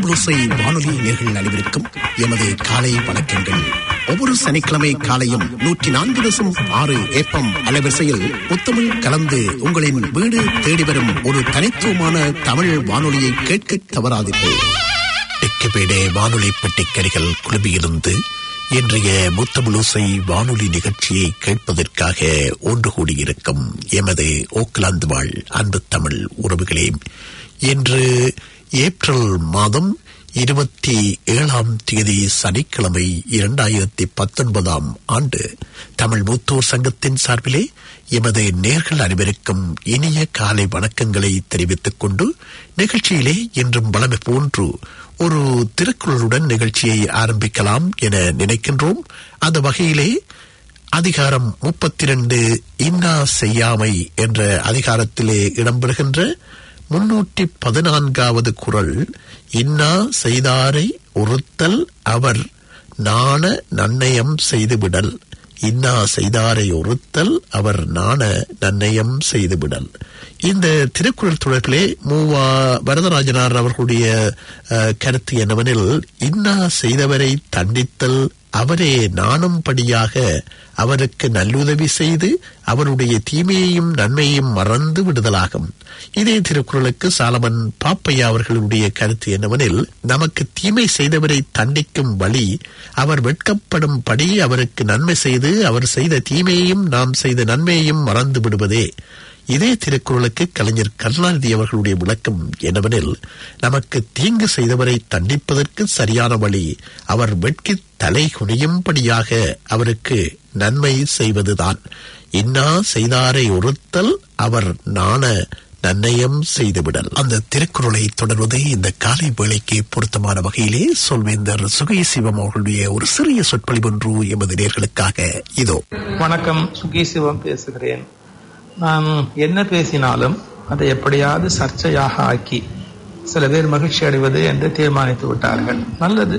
முத்தமிழோசை வானொலி நேர்கள் அனைவருக்கும் எமது காலை வணக்கங்கள் ஒவ்வொரு சனிக்கிழமை காலையும் நூற்றி நான்கு தசம் ஆறு ஏப்பம் அலைவரிசையில் முத்தமிழ் கலந்து உங்களின் வீடு தேடி வரும் ஒரு தனித்துவமான தமிழ் வானொலியை கேட்க தவறாதீர்கள் எக்கபேடே வானொலி பெட்டிக்கரிகள் குழுமியிருந்து இன்றைய முத்தமிழோசை வானொலி நிகழ்ச்சியை கேட்பதற்காக ஒன்று கூடியிருக்கும் எமது ஓக்லாந்து வாழ் அன்பு தமிழ் உறவுகளே இன்று ஏப்ரல் மாதம் இருபத்தி ஏழாம் தேதி சனிக்கிழமை இரண்டாயிரத்தி பத்தொன்பதாம் ஆண்டு தமிழ் மூத்தோர் சங்கத்தின் சார்பிலே எமது நேர்கள் அனைவருக்கும் இனிய காலை வணக்கங்களை தெரிவித்துக் கொண்டு நிகழ்ச்சியிலே இன்றும் வளமை போன்று ஒரு திருக்குறளுடன் நிகழ்ச்சியை ஆரம்பிக்கலாம் என நினைக்கின்றோம் அந்த வகையிலே அதிகாரம் முப்பத்தி இரண்டு இன்னா செய்யாமை என்ற அதிகாரத்திலே இடம்பெறுகின்ற முன்னூற்றி பதினான்காவது குரல் இன்னா செய்தாரை ஒருத்தல் அவர் நாண நன்னயம் செய்துவிடல் இன்னா செய்தாரை ஒருத்தல் அவர் நாண நன்னயம் செய்துவிடல் இந்த திருக்குறள் தொடர்பிலே மூவா வரதராஜனார் அவர்களுடைய அஹ், கருத்து என்னவெனில் இன்னா செய்தவரை தண்டித்தல் அவரே நாணும்படியாக அவருக்கு நல்லுதவி செய்து அவருடைய தீமையையும் நன்மையையும் மறந்து விடுதலாகும் இதே திருக்குறளுக்கு சாலமன் பாப்பையா அவர்களுடைய கருத்து என்னவெனில் நமக்கு தீமை செய்தவரை தண்டிக்கும் வழி அவர் வெட்கப்படும் படி அவருக்கு நன்மை செய்து அவர் செய்த தீமையையும் நாம் செய்த நன்மையையும் மறந்து விடுவதே இதே திருக்குறளுக்கு கலைஞர் கருணாநிதி அவர்களுடைய விளக்கம் என்னவெனில் நமக்கு தீங்கு செய்தவரை தண்டிப்பதற்கு சரியான வழி அவர் வெட்கி தலை குனியும்படியாக அவருக்கு நன்மை செய்வதுதான் இன்னா செய்தாரை ஒருத்தல் அவர் நாண நன்னயம் செய்துவிடல் அந்த திருக்குறளை தொடர்வது இந்த காலை வேளைக்கு பொருத்தமான வகையிலே சொல்வேந்தர் சுகை சிவம் அவர்களுடைய ஒரு சிறிய சொற்பொழிவு ஒன்று எமது நேர்களுக்காக இதோ வணக்கம் சுகீசிவம் பேசுகிறேன் நான் என்ன பேசினாலும் அதை எப்படியாவது சர்ச்சையாக ஆக்கி சில பேர் மகிழ்ச்சி அடைவது என்று தீர்மானித்து விட்டார்கள் நல்லது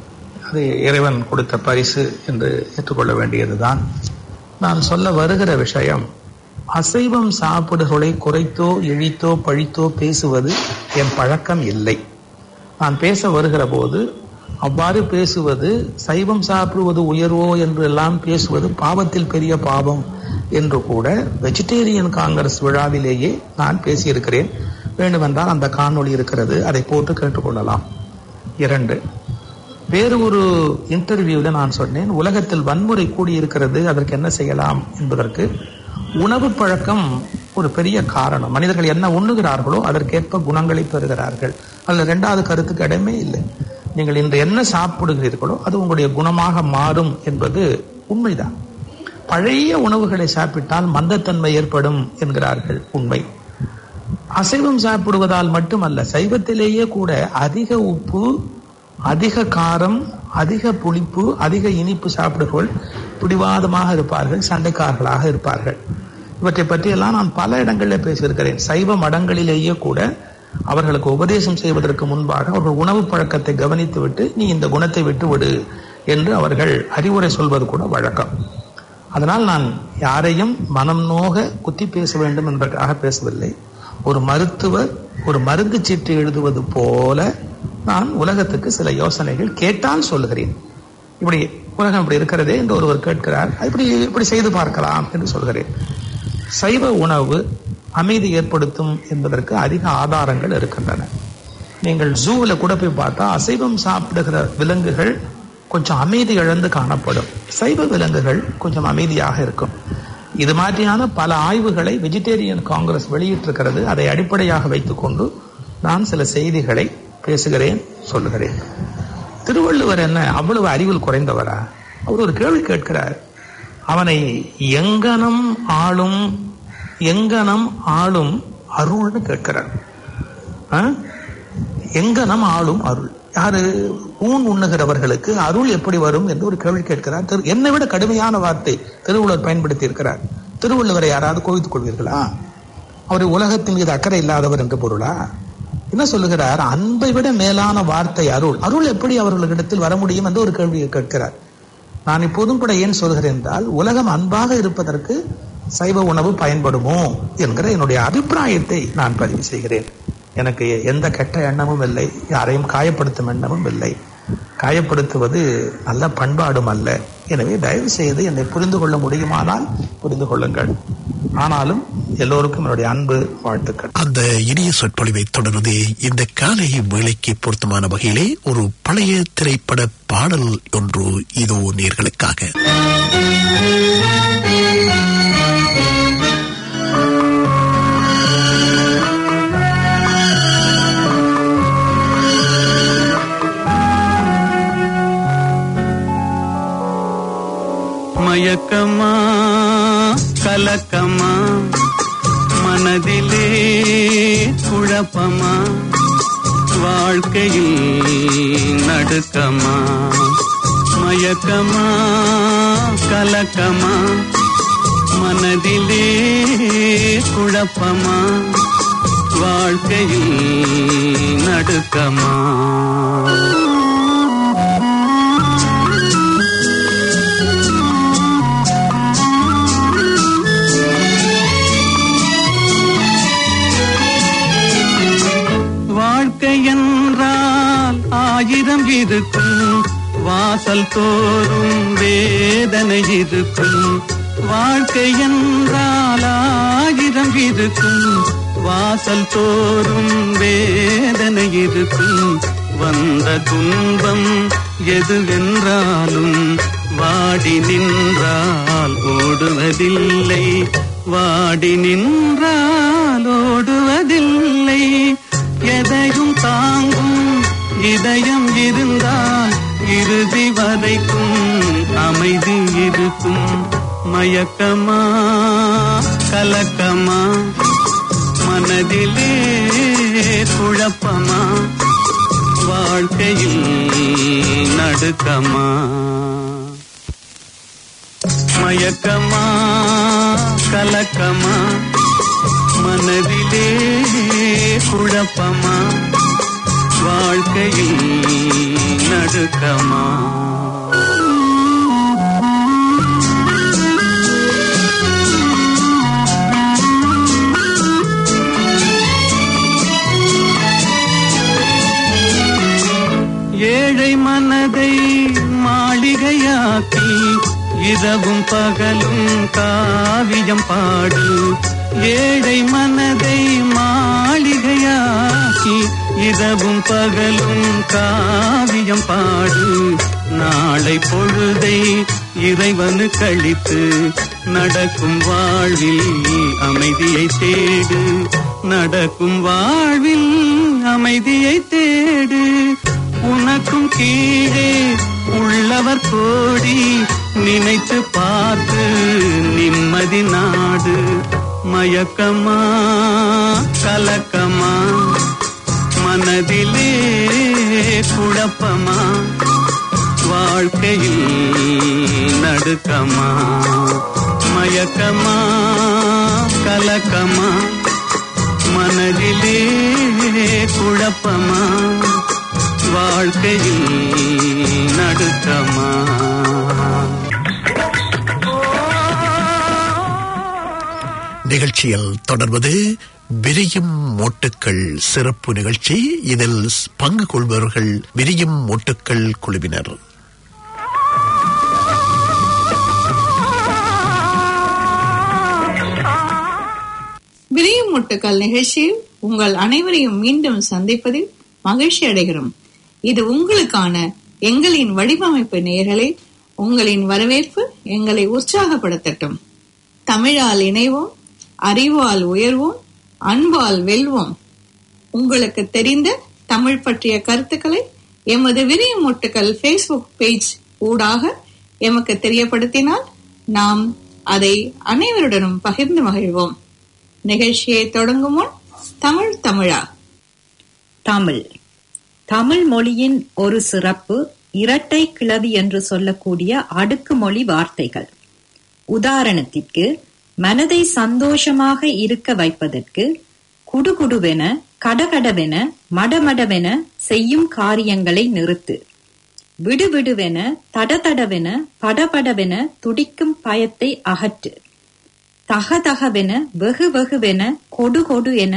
அது இறைவன் கொடுத்த பரிசு என்று ஏற்றுக்கொள்ள வேண்டியதுதான் நான் சொல்ல வருகிற விஷயம் அசைவம் சாப்பிடுகளை குறைத்தோ இழித்தோ பழித்தோ பேசுவது என் பழக்கம் இல்லை நான் பேச வருகிற போது அவ்வாறு பேசுவது சைவம் சாப்பிடுவது உயர்வோ என்று எல்லாம் பேசுவது பாவத்தில் பெரிய பாவம் என்று கூட வெஜிடேரியன் காங்கிரஸ் விழாவிலேயே நான் பேசியிருக்கிறேன் வேண்டுமென்றால் அந்த காணொளி இருக்கிறது அதை போட்டு கேட்டுக்கொள்ளலாம் இரண்டு வேறு ஒரு இன்டர்வியூல நான் சொன்னேன் உலகத்தில் வன்முறை கூடியிருக்கிறது அதற்கு என்ன செய்யலாம் என்பதற்கு உணவு பழக்கம் ஒரு பெரிய காரணம் மனிதர்கள் என்ன உண்ணுகிறார்களோ அதற்கேற்ப குணங்களை பெறுகிறார்கள் அதுல இரண்டாவது கருத்துக்கு இடமே இல்லை நீங்கள் இன்று என்ன சாப்பிடுகிறீர்களோ அது உங்களுடைய குணமாக மாறும் என்பது உண்மைதான் பழைய உணவுகளை சாப்பிட்டால் மந்தத்தன்மை ஏற்படும் என்கிறார்கள் உண்மை அசைவம் சாப்பிடுவதால் மட்டுமல்ல சைவத்திலேயே கூட அதிக உப்பு அதிக காரம் அதிக புளிப்பு அதிக இனிப்பு சாப்பிடுகள் பிடிவாதமாக இருப்பார்கள் சண்டைக்காரர்களாக இருப்பார்கள் இவற்றை பற்றியெல்லாம் நான் பல இடங்களில் பேசியிருக்கிறேன் சைவ மடங்களிலேயே கூட அவர்களுக்கு உபதேசம் செய்வதற்கு முன்பாக அவர்கள் உணவு பழக்கத்தை கவனித்துவிட்டு நீ இந்த குணத்தை விட்டு விடு என்று அவர்கள் அறிவுரை சொல்வது கூட வழக்கம் அதனால் நான் யாரையும் மனம் நோக குத்தி பேச வேண்டும் என்பதற்காக பேசவில்லை ஒரு மருத்துவர் ஒரு மருந்து சீட்டு எழுதுவது போல நான் உலகத்துக்கு சில யோசனைகள் கேட்டால் சொல்லுகிறேன் இப்படி உலகம் இப்படி இருக்கிறதே என்று ஒருவர் கேட்கிறார் இப்படி இப்படி செய்து பார்க்கலாம் என்று சொல்கிறேன் சைவ உணவு அமைதி ஏற்படுத்தும் என்பதற்கு அதிக ஆதாரங்கள் இருக்கின்றன நீங்கள் ஜூவில் கூட போய் பார்த்தா அசைவம் சாப்பிடுகிற விலங்குகள் கொஞ்சம் அமைதி இழந்து காணப்படும் சைவ விலங்குகள் கொஞ்சம் அமைதியாக இருக்கும் இது மாதிரியான பல ஆய்வுகளை வெஜிடேரியன் காங்கிரஸ் வெளியிட்டிருக்கிறது அதை அடிப்படையாக வைத்துக்கொண்டு நான் சில செய்திகளை பேசுகிறேன் சொல்லுகிறேன் திருவள்ளுவர் என்ன அவ்வளவு அறிவில் குறைந்தவரா அவர் ஒரு கேள்வி கேட்கிறார் அவனை எங்கனம் ஆளும் எங்கனம் ஆளும் அருள்னு கேட்கிறார் ஆ? எங்கனம் ஆளும் அருள் யாரு ஊன் உண்ணுகிறவர்களுக்கு அருள் எப்படி வரும் என்று ஒரு கேள்வி கேட்கிறார் திரு- என்னை விட கடுமையான வார்த்தை திருவள்ளுவர் பயன்படுத்தி இருக்கிறார் திருவள்ளுவரை யாராவது கோவித்துக் கொள்வீர்களா அவர் உலகத்தின் மீது அக்கறை இல்லாதவர் என்று பொருளா என்ன சொல்லுகிறார் அன்பை விட மேலான வார்த்தை அருள் அருள் எப்படி அவர்களிடத்தில் வர முடியும் என்று ஒரு கேள்வியை கேட்கிறார் நான் இப்போதும் கூட ஏன் சொல்கிறேன் என்றால் உலகம் அன்பாக இருப்பதற்கு சைவ உணவு பயன்படுமோ என்கிற என்னுடைய அபிப்பிராயத்தை நான் பதிவு செய்கிறேன் எனக்கு எந்த கெட்ட எண்ணமும் இல்லை யாரையும் காயப்படுத்தும் எண்ணமும் இல்லை காயப்படுத்துவது நல்ல பண்பாடும் அல்ல எனவே தயவு செய்து என்னை புரிந்து கொள்ள முடியுமானால் புரிந்து கொள்ளுங்கள் ஆனாலும் எல்லோருக்கும் என்னுடைய அன்பு வாழ்த்துக்கள் அந்த இனிய சொற்பொழிவை தொடர்ந்து இந்த காலை வேலைக்கு பொருத்தமான வகையிலே ஒரு பழைய திரைப்பட பாடல் ஒன்று இதோ நேர்களுக்காக மயக்கமா கலக்கமா மனதிலே குழப்பமா வாழ்க்கையில் நடுக்கமா மயக்கமா கலக்கமா மனதிலே குழப்பமா வாழ்க்கையில் நடுக்கமா வாழ்க்கை என்றால் ஆயிரம் இருக்கும் வாசல் தோறும் வேதனை இருக்கும் வாழ்க்கை என்றால் ஆயிரம் இருக்கும் வாசல் தோறும் வேதனை இருக்கும் வந்த துன்பம் எதுவென்றாலும் வாடி நின்றால் ஓடுவதில்லை வாடி நின்றால் ஓடுவதில்லை எதையும் தாங்கும் இதயம் இருந்தால் இறுதி வரைக்கும் அமைதி இருக்கும் மயக்கமா கலக்கமா மனதிலே குழப்பமா வாழ்க்கையில் நடுக்கமா மயக்கமா கலக்கமா மனதிலே குழப்பமா வாழ்க்கையில் நடுக்கமா ஏழை மனதை மாளிகையாக்கி இரவும் பகலும் காவியம் பாடு ஏழை மனதை மாளிகையாக்கி இரவும் பகலும் காவியம் பாடு நாளை பொழுதை இறைவனு கழித்து நடக்கும் வாழ்வில் அமைதியை தேடு நடக்கும் வாழ்வில் அமைதியை தேடு உனக்கும் கீழே உள்ளவர் கோடி நினைத்து பார்த்து நிம்மதி நாடு மயக்கமா கலக்கமா மனதிலே குழப்பமா வாழ்க்கையில் நடுக்கமா மயக்கமா கலக்கமா மனதிலே குழப்பமா வாழ்க்கையில் நடுக்கமா நிகழ்ச்சியில் தொடர்வது விரியும் மோட்டுக்கள் சிறப்பு நிகழ்ச்சி இதில் பங்கு கொள்பவர்கள் விரியும் மோட்டுக்கள் குழுவினர் விரியும் முட்டுக்கள் நிகழ்ச்சியில் உங்கள் அனைவரையும் மீண்டும் சந்திப்பதில் மகிழ்ச்சி அடைகிறோம் இது உங்களுக்கான எங்களின் வடிவமைப்பு நேயர்களே உங்களின் வரவேற்பு எங்களை உற்சாகப்படுத்தட்டும் தமிழால் இணைவோம் அறிவால் உயர்வோம் அன்பால் வெல்வோம் உங்களுக்கு தெரிந்த தமிழ் பற்றிய கருத்துக்களை எமது விரியும் முட்டுக்கள் ஃபேஸ்புக் பேஜ் ஊடாக எமக்கு தெரியப்படுத்தினால் நாம் அதை அனைவருடனும் பகிர்ந்து மகிழ்வோம் நிகழ்ச்சியை தொடங்கும் முன் தமிழ் தமிழா தமிழ் தமிழ் மொழியின் ஒரு சிறப்பு இரட்டை கிளவி என்று சொல்லக்கூடிய அடுக்குமொழி வார்த்தைகள் உதாரணத்திற்கு மனதை சந்தோஷமாக இருக்க வைப்பதற்கு குடுகுடுவென கடகடவென மடமடவென செய்யும் காரியங்களை நிறுத்து விடுவிடுவென தடதடவென படபடவென துடிக்கும் பயத்தை அகற்று தகதகவென வெகு வெகுவென கொடு கொடு என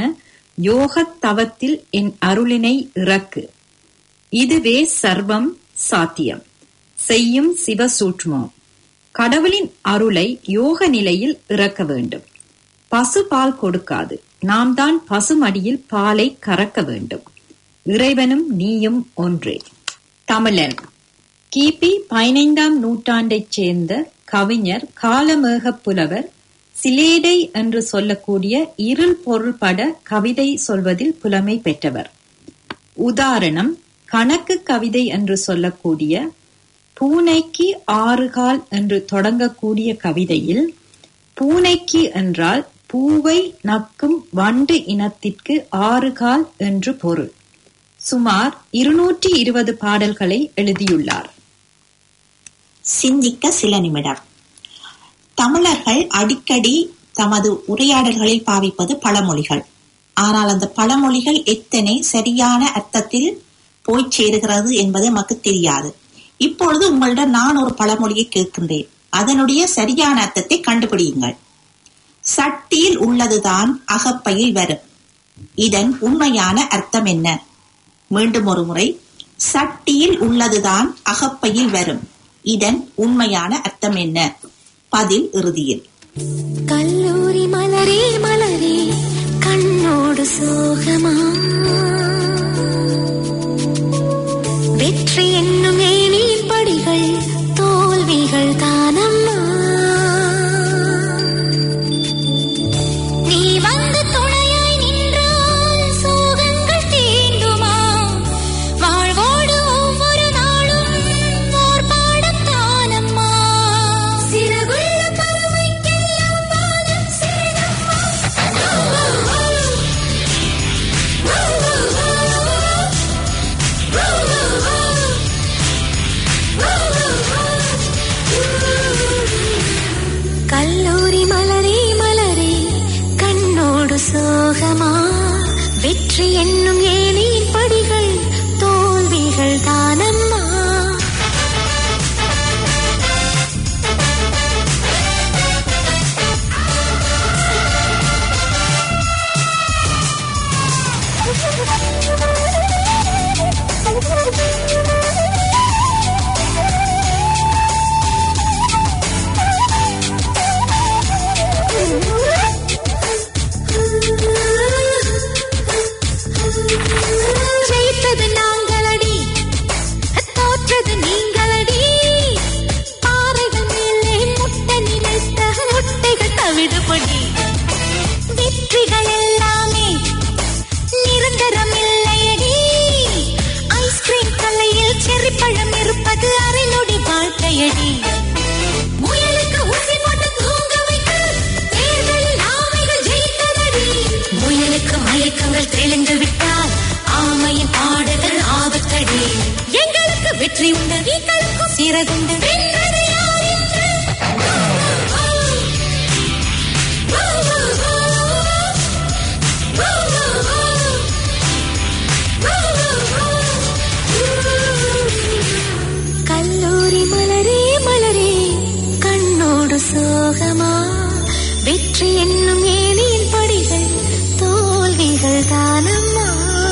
யோகத் தவத்தில் என் அருளினை இறக்கு இதுவே சர்வம் சாத்தியம் செய்யும் சிவ சூட்சமம் கடவுளின் அருளை யோக நிலையில் இறக்க வேண்டும் பசு பால் கொடுக்காது நாம் தான் பசுமடியில் பாலை கறக்க வேண்டும் இறைவனும் நீயும் ஒன்றே தமிழன் கிபி பதினைந்தாம் நூற்றாண்டைச் சேர்ந்த கவிஞர் காலமேகப் புலவர் சிலேடை என்று சொல்லக்கூடிய இருள் பொருள்பட கவிதை சொல்வதில் புலமை பெற்றவர் உதாரணம் கணக்கு கவிதை என்று சொல்லக்கூடிய பூனைக்கு ஆறுகால் என்று தொடங்கக்கூடிய கவிதையில் பூனைக்கு என்றால் பூவை நக்கும் வண்டு இனத்திற்கு ஆறுகால் என்று பொருள் சுமார் இருநூற்றி இருபது பாடல்களை எழுதியுள்ளார் சிந்திக்க சில நிமிடம் தமிழர்கள் அடிக்கடி தமது உரையாடல்களில் பாவிப்பது பழமொழிகள் ஆனால் அந்த பழமொழிகள் எத்தனை சரியான அர்த்தத்தில் போய் சேருகிறது என்பது நமக்கு தெரியாது இப்பொழுது உங்களிடம் நான் ஒரு பழமொழியை கேட்கின்றேன் அதனுடைய சரியான அர்த்தத்தை கண்டுபிடியுங்கள் சட்டியில் உள்ளதுதான் அகப்பையில் வரும் இதன் உண்மையான அர்த்தம் என்ன மீண்டும் ஒரு முறை சட்டியில் உள்ளதுதான் அகப்பையில் வரும் இதன் உண்மையான அர்த்தம் என்ன பதில் இறுதியில் கல்லூரி மலரே மலரே கண்ணோடு சோகமா வெற்றி என்னும் ஏனியின் படிகள் தோல்விகள் தானம்மா நீ வந்து துணையாய் நின்றால் சோகங்கள் தீண்டுமா வாழ்வோடு ஒவ்வொரு நாளும் ஓர் பாடம் தானம்மா சிறகுள்ள பறவைக்கெல்லாம் பாதம் கல்லூரி மலரே மலரே கண்ணோடு சோகமா வெற்றி என்னும் ஏனியின் படிகள் தோல்விகள் தானம்மா ஜெயித்தது நாங்களடி தோற்றது நீங்களடி பாறைகள் மேலே முட்டை நினைத்த முட்டைகள் தவிடுபடி வெற்றிகள் எல்லாமே நிரந்தரம் இல்லையடி ஐஸ்கிரீம் கலையில் செர்ரி பழம் இருப்பது அரை நொடி வாழ்க்கையடி முயலுக்கு ஊசி போட்டு தூங்க வைத்து தேர்தலில் ஆமைகள் ஜெயித்ததடி முயலுக்கு மயக்கங்கள் தெளிந்து விட்டால் ஆமையின் ஆடுகள் ஆபத்தடி எங்களுக்கு வெற்றி உண்டு நீங்களுக்கும் சிறகுண்டு வென்றது யார் என்று கல்லூரி மலரே மலரே கண்ணோடு சோகமா வெற்றி என்னும் ஏனியின் படிகள் தோல்விகள் தானம்மா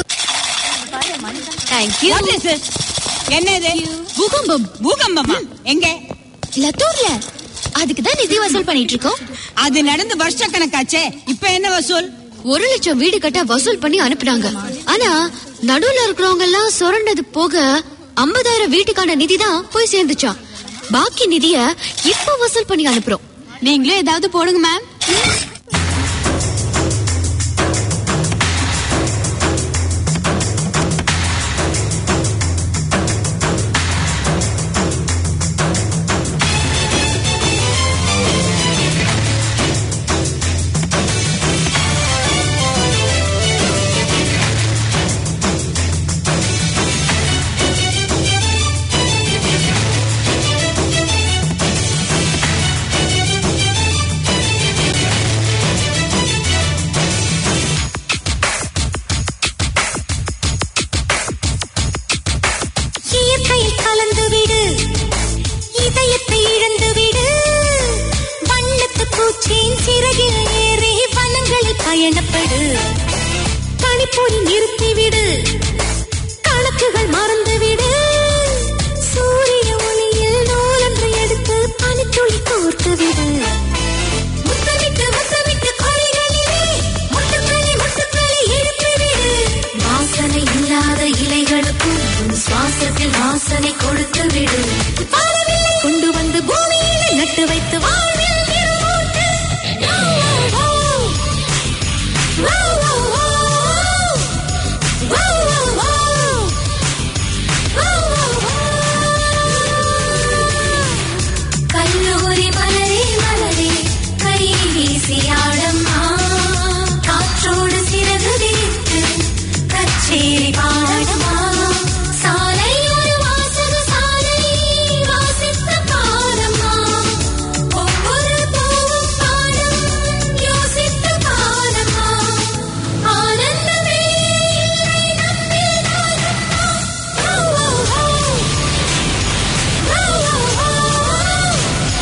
தேங்க்யூ என்னது பூகம்பம் பூகம்பமா எங்க லத்தூர்ல அதுக்கு தான் நிதி வசூல் பண்ணிட்டு இருக்கோம் அது நடந்து வருஷ கணக்காச்சே இப்ப என்ன வசூல் ஒரு லட்சம் வீடு கட்ட வசூல் பண்ணி அனுப்புனாங்க ஆனா நடுவுல இருக்கிறவங்க எல்லாம் சுரண்டது போக ஐம்பதாயிரம் வீட்டுக்கான நிதி தான் போய் சேர்ந்துச்சாம் பாக்கி நிதிய இப்ப வசூல் பண்ணி அனுப்புறோம் நீங்களும் ஏதாவது போடுங்க மேம் இயற்கையில் கலந்து விடு இதயத்தை இழந்து விடு வண்ணத்து பூச்சியின் சிறகில் ஏறி வனங்களில் பயணப்படு கணிப்பொறி நிறுத்திவிடு கணக்குகள் மறந்துவிடு சூரிய ஒளியில் நூலொன்று எடுத்து பனித்துளி கோர்த்து விடு முத்தமிட்டு முத்தமிட்டு கொடிகளிலே முட்டுக்களி முட்டுக்களி எழுப்பிவிடு வாசனை இல்லாத இலைகளுக்கும் உன் சுவாசத்தில் வாசனை கொடுத்து விடு வானவில்லை கொண்டு வந்து பூமியில நட்டு வைத்து வாழ்வில் திருமூர்த்து. ஓ, ஓ, ஓ. ஓ, ஓ, ஓ. ஓ, ஓ, ஓ. ஓ, ஓ, ஓ. கல்லூரி மலரே மலரே கை வீசியாடம்மா காற்றோடு சிறகு விரித்து கச்சேரி பாடம்மா சாலை ஒரு வாசக சாலை வாசித்த பாடம்மா ஒவ்வொரு பூவும் பாடம் யோசித்து பாடம்மா ஆனந்தமே இல்லை நம்மில் தானம்மா. ஓ, ஓ, ஓ. ஓ, ஓ, ஓ.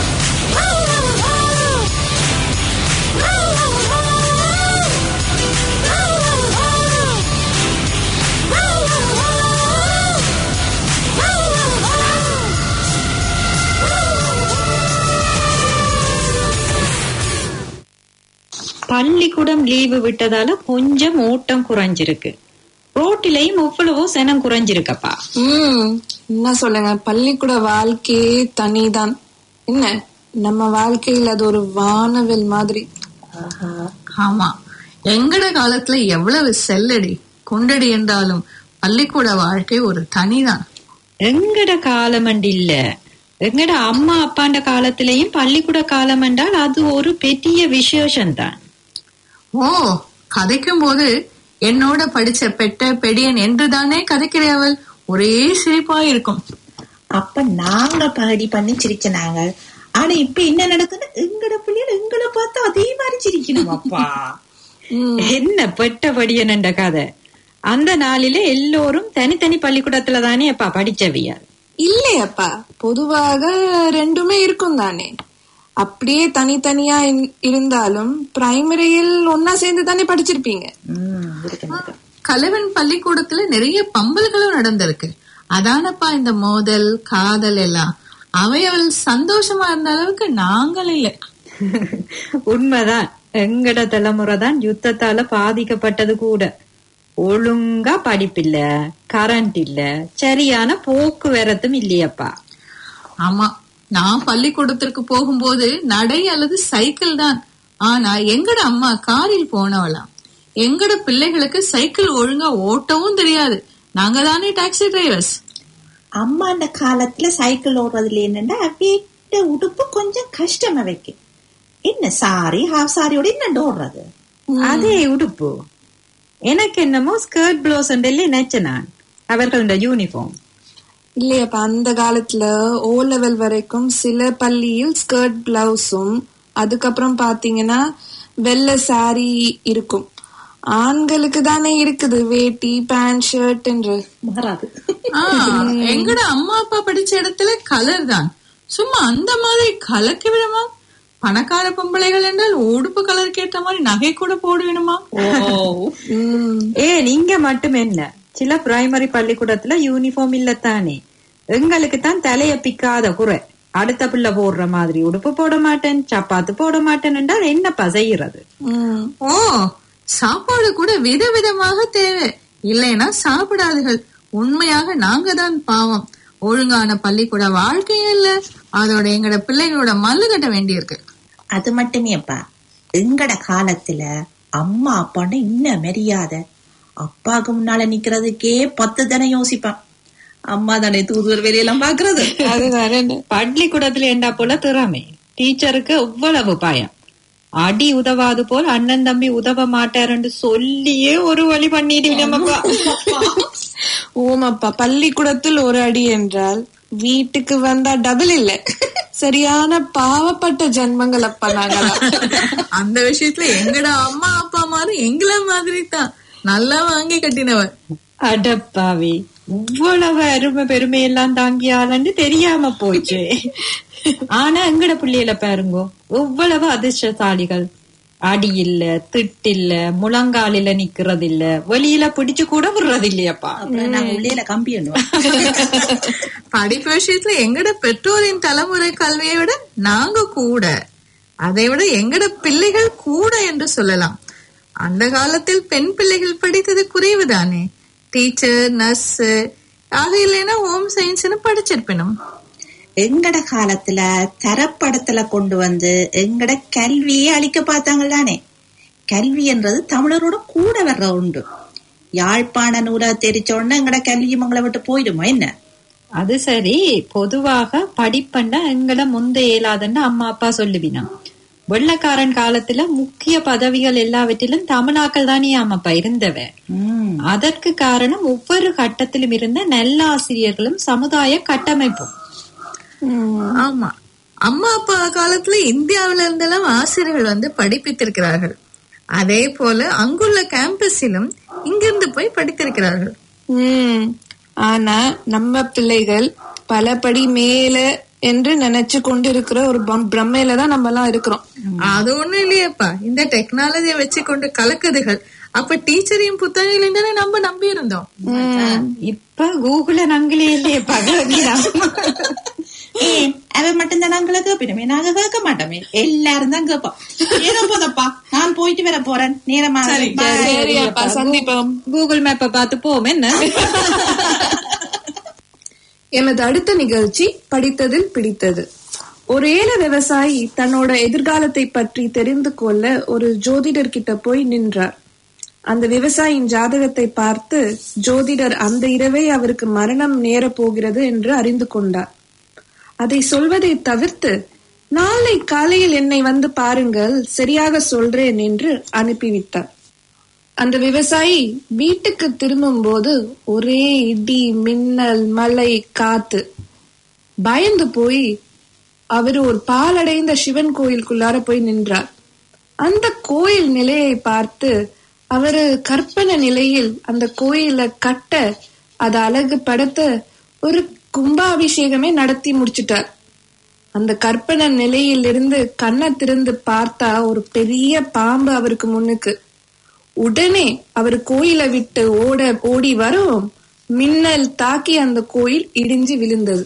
பள்ளிக்கூடம் லீவு விட்டதால கொஞ்சம் ஓட்டம் குறைஞ்சிருக்கு ரோட்டிலையும் எவ்வளவோ சனம் குறைஞ்சிருக்கப்பா ம் என்ன சொல்லுங்க பள்ளிக்கூட வாழ்க்கையே தனிதான் என்ன நம்ம வாழ்க்கையில் அது ஒரு வானவில் மாதிரி ஆமா எங்கட காலத்துல எவ்வளவு செல்லடி கொண்டடி என்றாலும் பள்ளிக்கூட வாழ்க்கை ஒரு தனிதான் எங்கட காலமண்டு இல்ல எங்கட அம்மா அப்பாண்ட காலத்திலையும் பள்ளிக்கூட காலம் என்றால் அது ஒரு பெரிய விசேஷம்தான் ஓ கதைக்கும் போது என்னோட படிச்ச பெட்ட பெடியன் என்றுதானே கதைக்கிறவள் ஒரே சிரிப்பா இருக்கும் அப்ப நாங்க பாடி பண்ணி சிரிச்ச நாங்க ஆனா இப்ப என்ன நடக்குது எங்கட பிள்ளைகள் எங்களை பார்த்து அதே மாதிரி சிரிக்கணும் அப்பா என்ன பெட்டபடியன் என்ற கதை அந்த நாளில எல்லோரும் தனித்தனி பள்ளிக்கூடத்துல தானே அப்பா படிச்சவியா இல்லையப்பா பொதுவாக ரெண்டுமே இருக்கும் தானே அப்படியே தனித்தனியா இன்- இருந்தாலும் பிரைமரியில் ஒன்னா சேர்ந்து தானே படிச்சிருப்பீங்க கலவன் பள்ளிக்கூடத்துல நிறைய பம்பல்களும் நடந்திருக்கு அதானப்பா இந்த மோதல் காதல் எல்லாம் அவையவள் சந்தோஷமா இருந்த அளவுக்கு நாங்கள் இல்லை உண்மைதான் எங்கட தலைமுறை தான் யுத்தத்தால பாதிக்கப்பட்டது கூட ஒழுங்கா படிப்பில்ல கரண்ட் இல்ல சரியான போக்குவரத்தும் இல்லையப்பா ஆமா நான் பள்ளிக்கூடத்திற்கு போகும்போது நடை அல்லது சைக்கிள் தான் ஆனா எங்கட அம்மா காரில் போனவளாம் எங்கட பிள்ளைகளுக்கு சைக்கிள் ஒழுங்கா ஓட்டவும் தெரியாது நாங்க தானே டாக்ஸி டிரைவர்ஸ் அம்மா அந்த காலத்துல சைக்கிள் ஓடுறதுல என்னன்னா வீட்டு உடுப்பு கொஞ்சம் கஷ்டமா வைக்கும் என்ன சாரி ஹாஃப் சாரியோட என்ன ஓடுறது அதே உடுப்பு எனக்கு என்னமோ ஸ்கர்ட் ப்ளவுஸ் நினைச்ச நான் அவர்களோட யூனிஃபார்ம் இல்லையப்பா அந்த காலத்துல ஓ லெவல் வரைக்கும் சில பள்ளியில் ஸ்கர்ட் பிளவுஸும் அதுக்கப்புறம் பாத்தீங்கன்னா வெள்ளை சாரி இருக்கும் ஆண்களுக்கு தானே இருக்குது வேட்டி பேண்ட் ஷர்ட் என்று மாறாது ஆ, எங்கட அம்மா அப்பா படிச்ச இடத்துல கலர் தான் சும்மா அந்த மாதிரி கலக்கி விடுமா பணக்கார பொம்பளைகள் என்றால் உடுப்பு கலர் கேட்ட மாதிரி நகை கூட போடுவேணுமா ஏ நீங்க மட்டும் என்ன சில பிரைமரி பள்ளிக்கூடத்துல யூனிஃபார்ம் இல்லத்தானே எங்களுக்கு தான் தலைய பிக்காத குறை அடுத்த பிள்ளை போடுற மாதிரி உடுப்பு போட மாட்டேன் சப்பாத்து போட மாட்டேன் என்றால் என்னப்பா செய்யறது ஓ சாப்பாடு கூட விதவிதமாக தேவை இல்லைன்னா சாப்பிடாதுகள் உண்மையாக நாங்க தான் பாவம் ஒழுங்கான பள்ளிக்கூட வாழ்க்கையே இல்ல அதோட எங்கட பிள்ளைகளோட மல்லு கட்ட வேண்டியிருக்கு அது மட்டுமே அப்பா எங்கட காலத்துல அம்மா அப்பான்னு இன்னும் மரியாதை அப்பாவுக்கு முன்னால நிக்கிறதுக்கே பத்து தானே யோசிப்பான் அம்மா தானே தூதுவர் வேலையெல்லாம் பாக்குறது பள்ளிக்கூடத்துல என்ன போல திறமை டீச்சருக்கு எவ்வளவு பயம் அடி உதவாது போல் அண்ணன் தம்பி உதவ மாட்டாருன்னு சொல்லியே ஒரு வழி பண்ணிடுவினப்பா ஓமாப்பா பள்ளிக்கூடத்தில் ஒரு அடி என்றால் வீட்டுக்கு வந்தா டபுள் இல்ல சரியான பாவப்பட்ட ஜென்மங்கள் அப்பா நாங்களாம் அந்த விஷயத்துல எங்கட அம்மா அப்பா மாதிரி எங்கள மாதிரி தான் நல்லா வாங்கி கட்டினவர் அடப்பாவி இவ்வளவு அருமை பெருமை எல்லாம் தாங்கியாலன்னு தெரியாம போச்சு ஆனா எங்கட பிள்ளையில பாருங்க எவ்வளவு அதிர்ஷ்டசாலிகள் அடி இல்ல திட்டு இல்ல முழங்காலில நிக்கிறது இல்ல வெளியில பிடிச்சு கூட விடுறது இல்லையாப்பா அப்புறம் நாங்க உள்ளேல கம்பி எண்ணுவோம் படிப்பு விஷயத்துல எங்கட பெற்றோரின் தலைமுறை கல்வியை விட நாங்க கூட அதை விட எங்கட பிள்ளைகள் கூட என்று சொல்லலாம் அந்த காலத்தில் பெண் பிள்ளைகள் படித்தது குறைவுதானே டீச்சர் நர்ஸ் ஆக இல்லைன்னா ஹோம் சயின்ஸ்னு படிச்சிருப்பினும் எங்கட காலத்துல தரப்படத்துல கொண்டு வந்து எங்கட கல்வியே அழிக்க பார்த்தாங்க தானே கல்வி என்றது தமிழரோட கூட வர்ற உண்டு யாழ்ப்பாண நூலை தெரிச்ச உடனே எங்கட கல்வியும் எங்களை விட்டு போயிடுமா என்ன அது சரி பொதுவாக படிப்பண்டா எங்களை முந்த இயலாதுன்னு அம்மா அப்பா சொல்லுவினா வெள்ளக்காரன் காலத்துல முக்கிய பதவிகள் எல்லாவற்றிலும் தமிழாக்கள் தானே ஆமாப்பா இருந்தவ அதற்கு காரணம் ஒவ்வொரு கட்டத்திலும் இருந்த நல்ல ஆசிரியர்களும் சமுதாய கட்டமைப்பும் ஆமா அம்மா அப்பா காலத்துல இந்தியாவில இருந்தெல்லாம் ஆசிரியர்கள் வந்து படிப்பித்திருக்கிறார்கள் அதே போல அங்குள்ள கேம்பஸிலும் இங்கிருந்து போய் படித்திருக்கிறார்கள் உம் ஆனா நம்ம பிள்ளைகள் பல படி மேல என்று நினைச்சு கொண்டு இருக்கிற ஒரு பம்- பிரமையில தான் நம்ம எல்லாம் இருக்கிறோம் அது ஒண்ணும் இல்லையேப்பா இந்த டெக்னாலஜியை வச்சு கொண்டு கலக்குதுகள் அப்ப டீச்சரையும் புத்தகங்களையும் தானே நம்ம நம்பி இருந்தோம் இப்ப கூகுள நங்களே இல்லையே பகவதியா ஏன் அவன் மட்டும்தான் நாங்கள கேட்பினோமே நாங்க கேட்க மாட்டோமே எல்லாரும் தான் கேட்போம் ஏதோ போதப்பா நான் போயிட்டு வர போறேன் நேரமா சரி அப்பா சந்திப்போம் கூகுள் மேப்பை பார்த்து போவோம் என்ன எமது அடுத்த நிகழ்ச்சி படித்ததில் பிடித்தது ஒரு ஏழை விவசாயி தன்னோட எதிர்காலத்தை பற்றி தெரிந்து கொள்ள ஒரு ஜோதிடர் கிட்ட போய் நின்றார் அந்த விவசாயியின் ஜாதகத்தை பார்த்து ஜோதிடர் அந்த இரவே அவருக்கு மரணம் நேரப் போகிறது என்று அறிந்து கொண்டார் அதை சொல்வதை தவிர்த்து நாளை காலையில் என்னை வந்து பாருங்கள் சரியாக சொல்றேன் என்று அனுப்பிவிட்டார் அந்த விவசாயி வீட்டுக்கு திரும்பும் போது ஒரே இடி மின்னல் மழை காத்து பயந்து போய் அவர் ஒரு பாலடைந்த சிவன் கோயிலுக்குள்ளார போய் நின்றார் அந்த கோயில் நிலையை பார்த்து அவரு கற்பனை நிலையில் அந்த கோயிலை கட்ட அதை அழகு படுத்த ஒரு கும்பாபிஷேகமே நடத்தி முடிச்சிட்டார் அந்த கற்பனை நிலையிலிருந்து கண்ணை திறந்து பார்த்தா ஒரு பெரிய பாம்பு அவருக்கு முன்னுக்கு உடனே அவர் கோயிலை விட்டு ஓட ஓடி வரும் மின்னல் தாக்கி அந்த கோயில் இடிஞ்சு விழுந்தது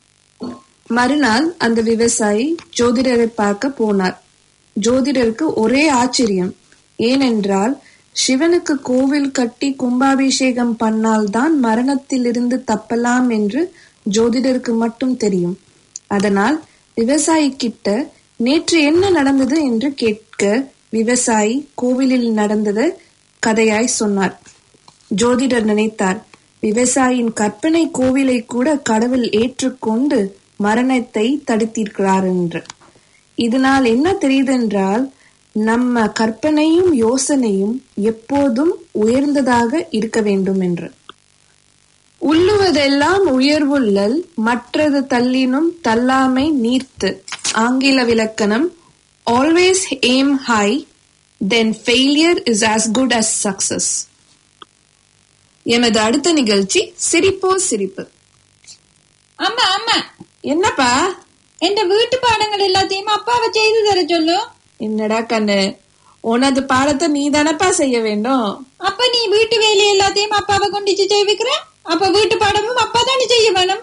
மறுநாள் அந்த விவசாயி ஜோதிடரை பார்க்க போனார் ஜோதிடருக்கு ஒரே ஆச்சரியம் ஏனென்றால் சிவனுக்கு கோவில் கட்டி கும்பாபிஷேகம் பண்ணால்தான் மரணத்திலிருந்து தப்பலாம் என்று ஜோதிடருக்கு மட்டும் தெரியும் அதனால் விவசாயி கிட்ட நேற்று என்ன நடந்தது என்று கேட்க விவசாயி கோவிலில் நடந்தது கதையாய் சொன்னார் ஜோதிடர் நினைத்தார் விவசாயியின் கற்பனை கோவிலை கூட கடவுள் ஏற்றுக்கொண்டு மரணத்தை தடுத்திருக்கிறார் என்று இதனால் என்ன தெரியுதென்றால் நம்ம கற்பனையும் யோசனையும் எப்போதும் உயர்ந்ததாக இருக்க வேண்டும் என்று உள்ளுவதெல்லாம் உயர்வுள்ளல் மற்றது தள்ளினும் தள்ளாமை நீர்த்து ஆங்கில விளக்கணம் always aim high then failure is as good as success எமது அடுத்த நிகழ்ச்சி சிரிப்போ சிரிப்பு ஆமா ஆமா என்னப்பா என் வீட்டு பாடங்கள் எல்லாத்தையும் அப்பாவை செய்து தர சொல்லு என்னடா கண்ணு உனது பாடத்தை நீ தானப்பா செய்ய வேண்டும் அப்ப நீ வீட்டு வேலை எல்லாத்தையும் அப்பாவை கொண்டு செய்விக்கிற அப்ப வீட்டு பாடமும் அப்பா தானே செய்ய வேணும்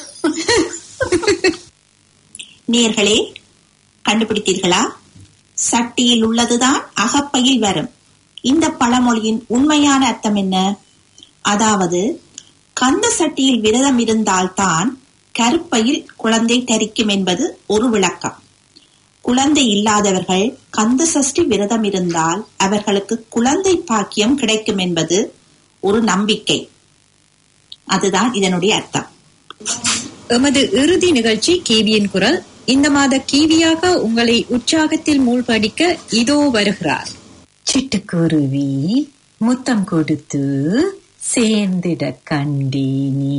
நேர்களே கண்டுபிடித்தீர்களா சட்டியில் உள்ளதுதான் அகப்பையில் வரும் இந்த பழமொழியின் உண்மையான அர்த்தம் என்ன அதாவது கந்த சட்டியில் விரதம் இருந்தால்தான் கருப்பையில் குழந்தை தரிக்கும் என்பது ஒரு விளக்கம் குழந்தை இல்லாதவர்கள் கந்த சஷ்டி விரதம் இருந்தால் அவர்களுக்கு குழந்தை பாக்கியம் கிடைக்கும் என்பது ஒரு நம்பிக்கை அதுதான் இதனுடைய அர்த்தம் எமது இறுதி நிகழ்ச்சி கேவியின் குரல் இந்த மாத கீவியாக உங்களை உற்சாகத்தில் மூழ்கடிக்க இதோ வருகிறார் சிட்டுக்குருவி முத்தம் கொடுத்து சேர்ந்திட கண்டேனே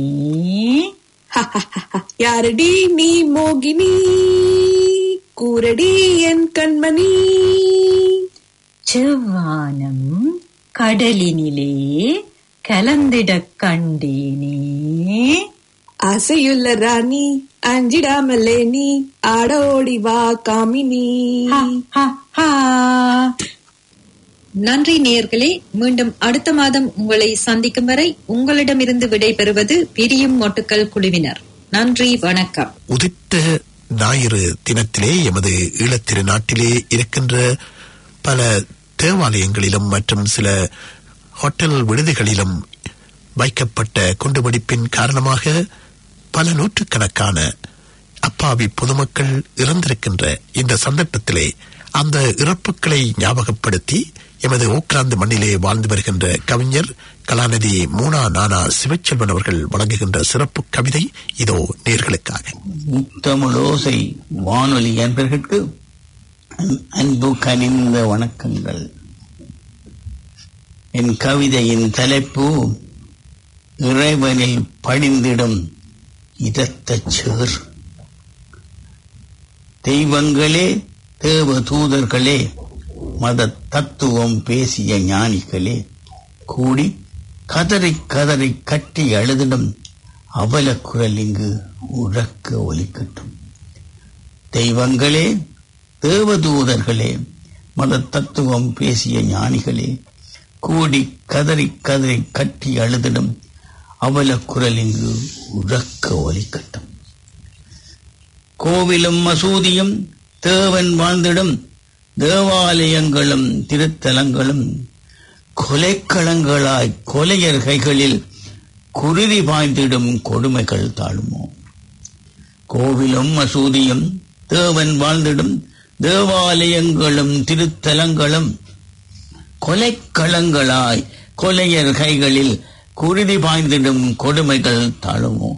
யாரடி நீ மோகினி கூரடி என் கண்மணி செவ்வானம் கடலினிலே கலந்திட கண்டேனே ஆசையுள்ள ராணி அஞ்சிடாமலே நீ ஆட ஓடி வா காமினி நன்றி நேயர்களே மீண்டும் அடுத்த மாதம் உங்களை சந்திக்கும் வரை உங்களிடமிருந்து விடைபெறுவது பிரியும் மொட்டுக்கள் குழுவினர் நன்றி வணக்கம் உதித்த ஞாயிறு தினத்திலே எமது ஈழத்திரு நாட்டிலே இருக்கின்ற பல தேவாலயங்களிலும் மற்றும் சில ஹோட்டல் விடுதிகளிலும் வைக்கப்பட்ட குண்டுவெடிப்பின் காரணமாக பல நூற்றுக்கணக்கான அப்பாவி பொதுமக்கள் இறந்திருக்கின்ற இந்த சந்தர்ப்பத்திலே அந்த இறப்புகளை ஞாபகப்படுத்தி எமது ஓக்ராந்து மண்ணிலே வாழ்ந்து வருகின்ற கவிஞர் கலாநிதி மூனா நானா சிவச்செல்வன் அவர்கள் வழங்குகின்ற சிறப்பு கவிதை இதோ நேர்களுக்காக முத்தமிழோசை வானொலி என்பதற்கு அன்பு கனிந்த வணக்கங்கள் என் கவிதையின் தலைப்பு இறைவனில் படிந்திடும் இதத்தச் சேர் தெய்வங்களே தேவ தூதர்களே மத தத்துவம் பேசிய ஞானிகளே கூடி கதறி கதறி கட்டி அழுதிடும் அவல குரல் இங்கு உறக்க ஒலிக்கட்டும் தெய்வங்களே தேவதூதர்களே மத தத்துவம் பேசிய ஞானிகளே கூடி கதறி கதறி கட்டி அழுதிடும் அவல குரல் இங்கு உறக்க ஒலிக்கட்டும் கோவிலும் மசூதியும் தேவன் வாழ்ந்திடும் தேவாலயங்களும் திருத்தலங்களும் கொலைக்களங்களாய் கொலையர் கைகளில் குருதி பாய்ந்திடும் கொடுமைகள் தாழுமோ கோவிலும் மசூதியும் தேவன் வாழ்ந்திடும் தேவாலயங்களும் திருத்தலங்களும் கொலைக்களங்களாய் கொலையர் கைகளில் குருதி பாய்ந்திடும் கொடுமைகள் தாழுமோ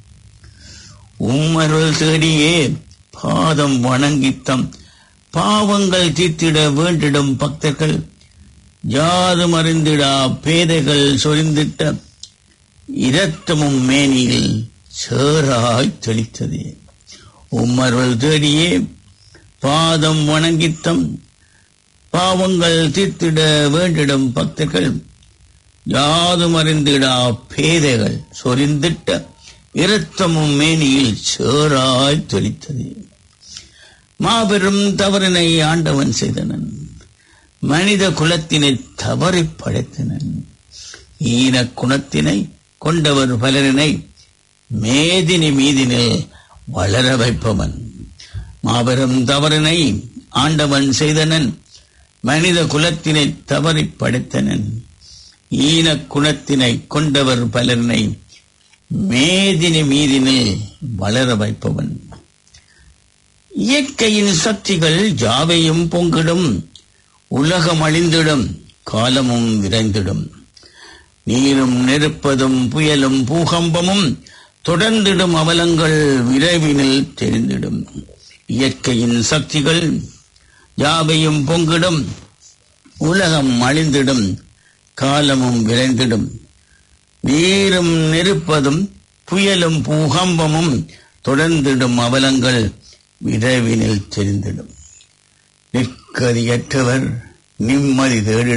உம்மருள் தேடியே பாதம் வணங்கித்தம் பாவங்கள் தீர்த்திட வேண்டிடும் பக்தர்கள் யாதும் அறிந்திடா பேதைகள் சொரிந்திட்ட இரத்தமும் மேனியில் சேராய் தெளித்ததே உம்மருள் தேடியே பாதம் வணங்கித்தம் பாவங்கள் தீர்த்திட வேண்டிடும் பக்தர்கள் யாதும் அறிந்திடா பேதைகள் சொரிந்திட்ட இரத்தமும் மேனியில் சேராய் தெளித்தது மாபெரும் தவறினை ஆண்டவன் செய்தனன் மனித குலத்தினை தவறி படைத்தனன் ஈன குணத்தினை கொண்டவர் பலரினை மேதினி மீதினில் வளர வைப்பவன் மாபெரும் தவறினை ஆண்டவன் செய்தனன் மனித குலத்தினை தவறி படைத்தனன் ஈன குணத்தினை கொண்டவர் பலரினை மேதினி மீதினில் வளர வைப்பவன் இயற்கையின் சக்திகள் ஜாவையும் பொங்கிடும் உலகம் அழிந்திடும் காலமும் விரைந்திடும் நீரும் நெருப்பதும் புயலும் பூகம்பமும் தொடர்ந்திடும் அவலங்கள் விரைவினில் தெரிந்திடும் இயற்கையின் சக்திகள் யாவையும் பொங்கிடும் உலகம் அழிந்திடும் காலமும் விரைந்திடும் நீரும் நெருப்பதும் புயலும் பூகம்பமும் தொடர்ந்திடும் அவலங்கள் விரைவினில் தெரிந்திடும் நிற்கதியற்றவர் நிம்மதி தேடிட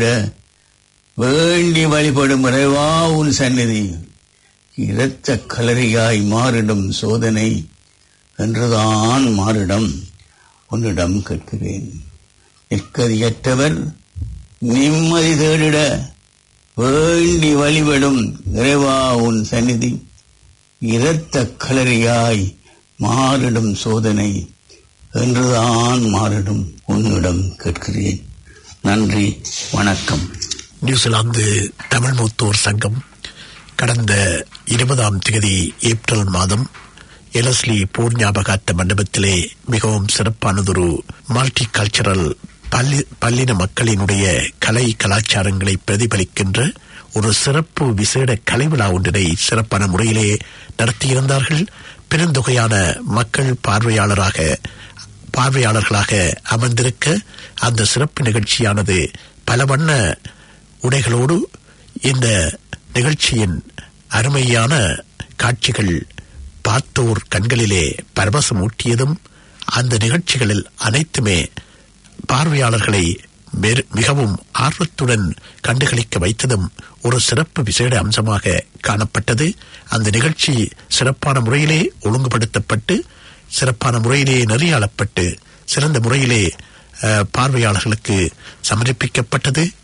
வேண்டி வழிபடும் இறைவா உன் சந்நிதி இரத்த கலரியாய் மாறிடும் சோதனை என்றுதான் மாறிடம் உன்னிடம் கேட்கிறேன் நிற்கதியற்றவர் நிம்மதி தேடிட வேண்டி வழிபடும் இறைவா உன் சந்நிதி இரத்த கலரியாய் மாறிடும் சோதனை என்றுதான் மாறிடும் உன்னிடம் கேட்கிறேன் நன்றி வணக்கம் நியூசிலாந்து தமிழ் மூத்தோர் சங்கம் கடந்த இருபதாம் தேதி ஏப்ரல் மாதம் எலஸ்லி போர் ஞாபகார்த்த மண்டபத்திலே மிகவும் சிறப்பானதொரு மல்டி கல்ச்சரல் பள்ளி பல்லின மக்களினுடைய கலை கலாச்சாரங்களை பிரதிபலிக்கின்ற ஒரு சிறப்பு விசேட கலை விழா ஒன்றினை சிறப்பான முறையிலே நடத்தியிருந்தார்கள் பெருந்தொகையான மக்கள் பார்வையாளராக பார்வையாளர்களாக அமர்ந்திருக்க அந்த சிறப்பு நிகழ்ச்சியானது பல வண்ண உடைகளோடு இந்த நிகழ்ச்சியின் அருமையான காட்சிகள் பார்த்தோர் கண்களிலே பரவசம் ஊட்டியதும் அந்த நிகழ்ச்சிகளில் அனைத்துமே பார்வையாளர்களை மெரு- மிகவும் ஆர்வத்துடன் கண்டுகளிக்க வைத்ததும் ஒரு சிறப்பு விசேட அம்சமாக காணப்பட்டது அந்த நிகழ்ச்சி சிறப்பான முறையிலே ஒழுங்குபடுத்தப்பட்டு சிறப்பான முறையிலே நெறியாளப்பட்டு சிறந்த முறையிலே அஹ், பார்வையாளர்களுக்கு சமர்ப்பிக்கப்பட்டது